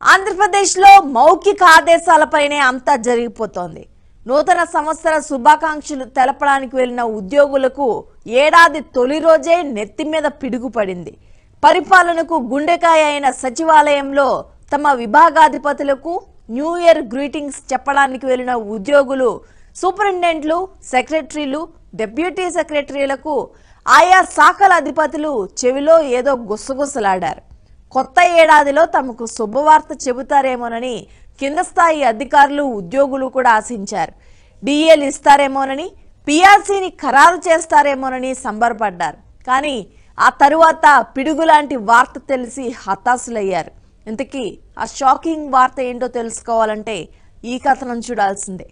ఆంధ్రప్రదేశ్లో మౌఖిక ఆదేశాలపైనే అంతా జరిగిపోతోంది నూతన సంవత్సర శుభాకాంక్షలు తెలపడానికి వెళ్లిన ఉద్యోగులకు ఏడాది తొలి రోజే నెత్తి మీద పిడుగుపడింది పరిపాలనకు గుండెకాయ అయిన సచివాలయంలో తమ విభాగాధిపతులకు న్యూ ఇయర్ గ్రీటింగ్స్ చెప్పడానికి వెళ్లిన ఉద్యోగులు సూపరింటెండెంట్లు సెక్రటరీలు డెప్యూటీ సెక్రటరీలకు ఆయా శాఖల అధిపతులు చెవిలో ఏదో గుసగుసలాడారు కొత్త ఏడాదిలో తమకు శుభవార్త చెబుతారేమోనని కింద స్థాయి అధికారులు ఉద్యోగులు కూడా ఆశించారు డిఏలు ఇస్తారేమోనని పిఆర్సీని ఖరారు చేస్తారేమోనని సంబరపడ్డారు కానీ ఆ తరువాత పిడుగులాంటి వార్త తెలిసి హతాశులయ్యారు ఇంతకీ ఆ షాకింగ్ వార్త ఏంటో తెలుసుకోవాలంటే ఈ కథనం చూడాల్సిందే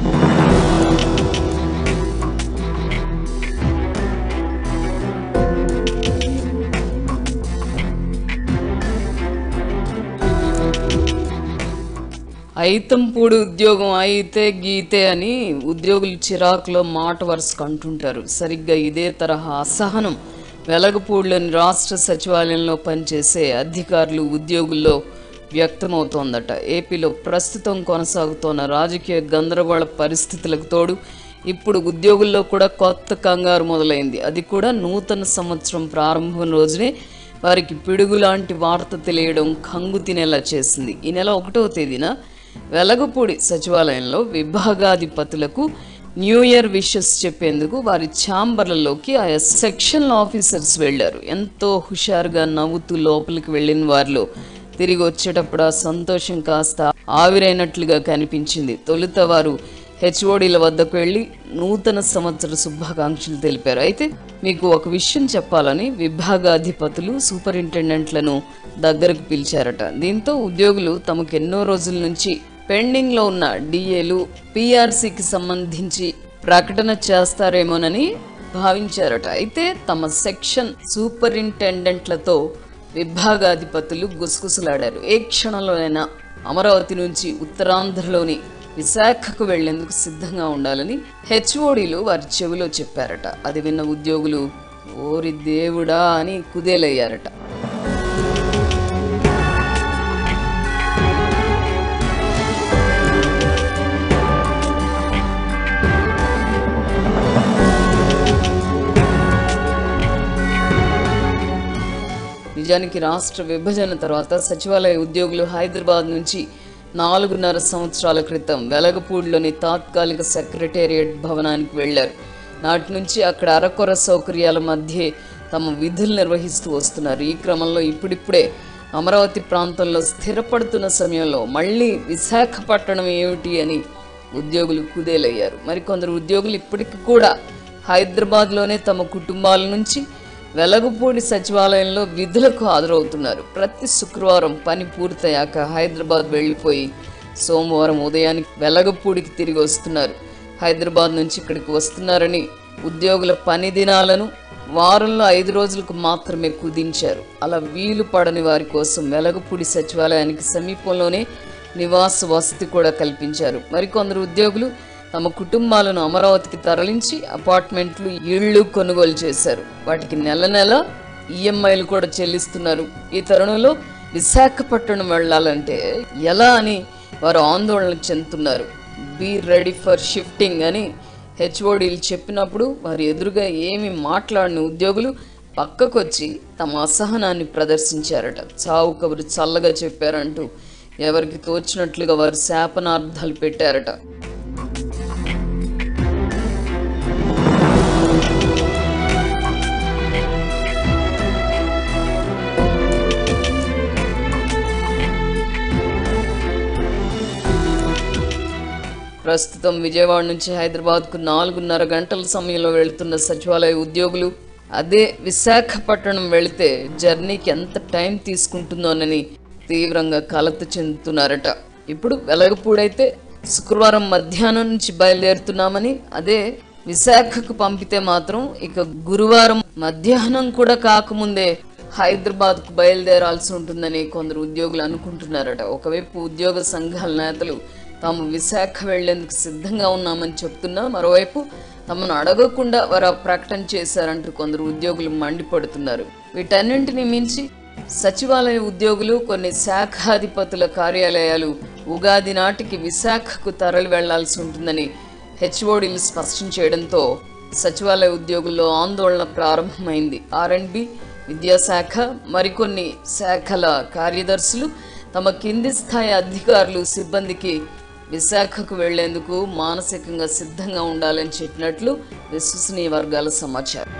ఐతంపూడి ఉద్యోగం అయితే గీతే అని ఉద్యోగులు చిరాకులో మాట వరుసకు అంటుంటారు సరిగ్గా ఇదే తరహా అసహనం వెలగపూడిలోని రాష్ట్ర సచివాలయంలో పనిచేసే అధికారులు ఉద్యోగుల్లో వ్యక్తమవుతోందట ఏపీలో ప్రస్తుతం కొనసాగుతోన్న రాజకీయ గందరగోళ పరిస్థితులకు తోడు ఇప్పుడు ఉద్యోగుల్లో కూడా కొత్త కంగారు మొదలైంది అది కూడా నూతన సంవత్సరం ప్రారంభం రోజునే వారికి పిడుగు లాంటి వార్త తెలియడం కంగు తినేలా చేసింది ఈ నెల ఒకటవ తేదీన వెలగపూడి సచివాలయంలో విభాగాధిపతులకు న్యూ ఇయర్ విషెస్ చెప్పేందుకు వారి ఛాంబర్లలోకి ఆయా సెక్షన్ ఆఫీసర్స్ వెళ్ళారు ఎంతో హుషారుగా నవ్వుతూ లోపలికి వెళ్ళిన వారిలో తిరిగి వచ్చేటప్పుడు ఆ సంతోషం కాస్త ఆవిరైనట్లుగా కనిపించింది తొలుత వారు హెచ్ఓడీల వద్దకు వెళ్ళి నూతన సంవత్సర శుభాకాంక్షలు తెలిపారు అయితే మీకు ఒక విషయం చెప్పాలని విభాగాధిపతులు సూపరింటెండెంట్లను దగ్గరకు పిలిచారట దీంతో ఉద్యోగులు తమకు ఎన్నో రోజుల నుంచి పెండింగ్ లో ఉన్న డిఏలు పిఆర్సీకి సంబంధించి ప్రకటన చేస్తారేమోనని భావించారట అయితే తమ సెక్షన్ సూపరింటెండెంట్లతో విభాగాధిపతులు గుసగుసలాడారు ఏ క్షణంలోనైనా అమరావతి నుంచి ఉత్తరాంధ్రలోని విశాఖకు వెళ్లేందుకు సిద్ధంగా ఉండాలని హెచ్ఓడీలు వారి చెవిలో చెప్పారట అది విన్న ఉద్యోగులు ఓరి దేవుడా అని కుదేలయ్యారట నిజానికి రాష్ట్ర విభజన తర్వాత సచివాలయ ఉద్యోగులు హైదరాబాద్ నుంచి నాలుగున్నర సంవత్సరాల క్రితం వెలగపూడిలోని తాత్కాలిక సెక్రటేరియట్ భవనానికి వెళ్లారు నాటి నుంచి అక్కడ అరకొర సౌకర్యాల మధ్య తమ విధులు నిర్వహిస్తూ వస్తున్నారు ఈ క్రమంలో ఇప్పుడిప్పుడే అమరావతి ప్రాంతంలో స్థిరపడుతున్న సమయంలో మళ్ళీ విశాఖపట్నం ఏమిటి అని ఉద్యోగులు కుదేలయ్యారు మరికొందరు ఉద్యోగులు ఇప్పటికి కూడా హైదరాబాద్లోనే తమ కుటుంబాల నుంచి వెలగపూడి సచివాలయంలో విధులకు హాజరవుతున్నారు ప్రతి శుక్రవారం పని పూర్తయ్యాక హైదరాబాద్ వెళ్ళిపోయి సోమవారం ఉదయానికి వెలగపూడికి తిరిగి వస్తున్నారు హైదరాబాద్ నుంచి ఇక్కడికి వస్తున్నారని ఉద్యోగుల పని దినాలను వారంలో ఐదు రోజులకు మాత్రమే కుదించారు అలా వీలు పడని వారి కోసం వెలగపూడి సచివాలయానికి సమీపంలోనే నివాస వసతి కూడా కల్పించారు మరికొందరు ఉద్యోగులు తమ కుటుంబాలను అమరావతికి తరలించి అపార్ట్మెంట్లు ఇళ్లు కొనుగోలు చేశారు వాటికి నెల నెల ఈఎంఐలు కూడా చెల్లిస్తున్నారు ఈ తరుణంలో విశాఖపట్నం వెళ్ళాలంటే ఎలా అని వారు ఆందోళన చెందుతున్నారు బీ రెడీ ఫర్ షిఫ్టింగ్ అని హెచ్ఓడీలు చెప్పినప్పుడు వారి ఎదురుగా ఏమి మాట్లాడిన ఉద్యోగులు పక్కకొచ్చి తమ అసహనాన్ని ప్రదర్శించారట చావు కబురు చల్లగా చెప్పారంటూ ఎవరికి తోచినట్లుగా వారు శాపనార్థాలు పెట్టారట ప్రస్తుతం విజయవాడ నుంచి హైదరాబాద్కు నాలుగున్నర గంటల సమయంలో వెళుతున్న సచివాలయ ఉద్యోగులు అదే విశాఖపట్నం వెళితే జర్నీకి ఎంత టైం తీసుకుంటుందోనని తీవ్రంగా కలత చెందుతున్నారట ఇప్పుడు వెలగపూడైతే శుక్రవారం మధ్యాహ్నం నుంచి బయలుదేరుతున్నామని అదే విశాఖకు పంపితే మాత్రం ఇక గురువారం మధ్యాహ్నం కూడా కాకముందే హైదరాబాద్కు బయలుదేరాల్సి ఉంటుందని కొందరు ఉద్యోగులు అనుకుంటున్నారట ఒకవైపు ఉద్యోగ సంఘాల నేతలు తాము విశాఖ వెళ్లేందుకు సిద్ధంగా ఉన్నామని చెప్తున్నా మరోవైపు తమను అడగకుండా వారు ఆ ప్రకటన చేశారంటూ కొందరు ఉద్యోగులు మండిపడుతున్నారు వీటన్నింటినీ మించి సచివాలయ ఉద్యోగులు కొన్ని శాఖాధిపతుల కార్యాలయాలు ఉగాది నాటికి విశాఖకు తరలి వెళ్లాల్సి ఉంటుందని హెచ్ఓడీలు స్పష్టం చేయడంతో సచివాలయ ఉద్యోగుల్లో ఆందోళన ప్రారంభమైంది ఆర్ఎండ్బి విద్యాశాఖ మరికొన్ని శాఖల కార్యదర్శులు తమ కింది స్థాయి అధికారులు సిబ్బందికి విశాఖకు వెళ్లేందుకు మానసికంగా సిద్ధంగా ఉండాలని చెప్పినట్లు విశ్వసనీయ వర్గాల సమాచారం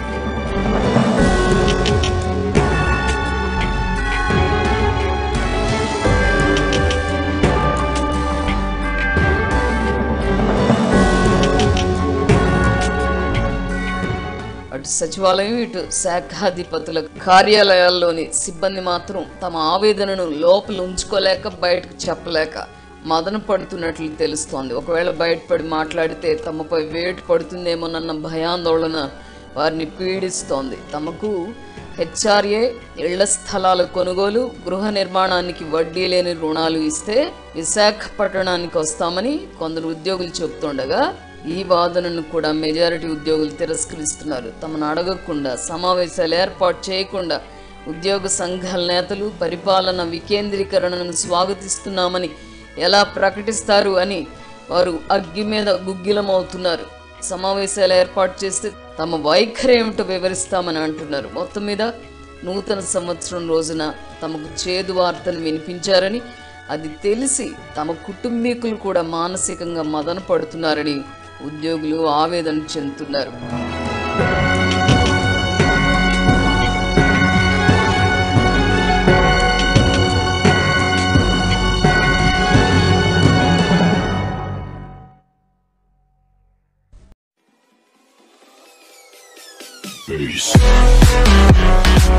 అటు సచివాలయం ఇటు శాఖాధిపతుల కార్యాలయాల్లోని సిబ్బంది మాత్రం తమ ఆవేదనను లోపల ఉంచుకోలేక బయటకు చెప్పలేక మదన పడుతున్నట్లు తెలుస్తోంది ఒకవేళ బయటపడి మాట్లాడితే తమపై వేటు పడుతుందేమోనన్న భయాందోళన వారిని పీడిస్తోంది తమకు హెచ్ఆర్ఏ ఇళ్ల స్థలాల కొనుగోలు గృహ నిర్మాణానికి వడ్డీ లేని రుణాలు ఇస్తే విశాఖపట్టణానికి వస్తామని కొందరు ఉద్యోగులు చెబుతుండగా ఈ వాదనను కూడా మెజారిటీ ఉద్యోగులు తిరస్కరిస్తున్నారు తమను అడగకుండా సమావేశాలు ఏర్పాటు చేయకుండా ఉద్యోగ సంఘాల నేతలు పరిపాలన వికేంద్రీకరణను స్వాగతిస్తున్నామని ఎలా ప్రకటిస్తారు అని వారు అగ్గి మీద గుగ్గిలమవుతున్నారు సమావేశాలు ఏర్పాటు చేస్తే తమ వైఖరి ఏమిటో వివరిస్తామని అంటున్నారు మొత్తం మీద నూతన సంవత్సరం రోజున తమకు చేదు వార్తను వినిపించారని అది తెలిసి తమ కుటుంబీకులు కూడా మానసికంగా మదన పడుతున్నారని ఉద్యోగులు ఆవేదన చెందుతున్నారు Peace.